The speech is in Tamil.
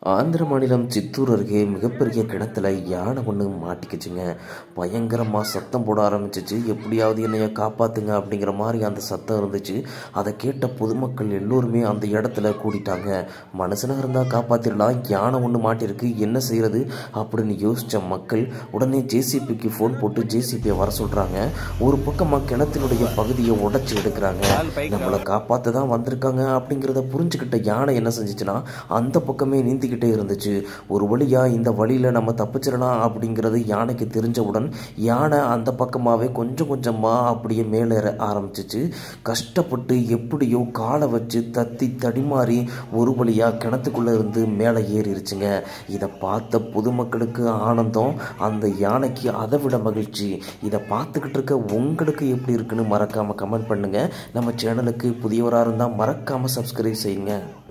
ஆந்திர மாநிலம் சித்தூர் அருகே மிகப்பெரிய கிணத்துல யானை ஒன்று மாட்டிக்கிச்சுங்க பயங்கரமாக சத்தம் போட ஆரம்பிச்சிச்சு எப்படியாவது என்னைய காப்பாத்துங்க அப்படிங்கிற மாதிரி அந்த சத்தம் இருந்துச்சு அதை கேட்ட பொதுமக்கள் எல்லோருமே அந்த இடத்துல கூடிட்டாங்க மனுஷனாக இருந்தால் காப்பாற்றிடலாம் யானை ஒன்று மாட்டிருக்கு என்ன செய்யறது அப்படின்னு யோசித்த மக்கள் உடனே ஜேசிபிக்கு ஃபோன் போட்டு ஜேசிபியை வர சொல்கிறாங்க ஒரு பக்கமாக கிணத்தினுடைய பகுதியை உடைச்சி எடுக்கிறாங்க நம்மளை காப்பாற்ற தான் வந்திருக்காங்க அப்படிங்கிறத புரிஞ்சுக்கிட்ட யானை என்ன செஞ்சுச்சுன்னா அந்த பக்கமே நீந்திக்கிட்டே இருந்துச்சு ஒரு வழியா இந்த வழியில் நம்ம தப்பிச்சிடலாம் அப்படிங்கிறது யானைக்கு தெரிஞ்சவுடன் யானை அந்த பக்கமாகவே கொஞ்சம் கொஞ்சமாக அப்படியே மேலேற ஆரம்பிச்சிச்சு கஷ்டப்பட்டு எப்படியோ காலை வச்சு தத்தி தடிமாறி ஒரு வழியாக கிணத்துக்குள்ளே இருந்து மேலே ஏறிடுச்சுங்க இதை பார்த்த பொதுமக்களுக்கு ஆனந்தம் அந்த யானைக்கு அதை விட மகிழ்ச்சி இதை பார்த்துக்கிட்டு இருக்க உங்களுக்கு எப்படி இருக்குன்னு மறக்காமல் கமெண்ட் பண்ணுங்கள் நம்ம சேனலுக்கு புதியவராக இருந்தால் மறக்காமல் சப்ஸ்கிரைப் செய்யுங்க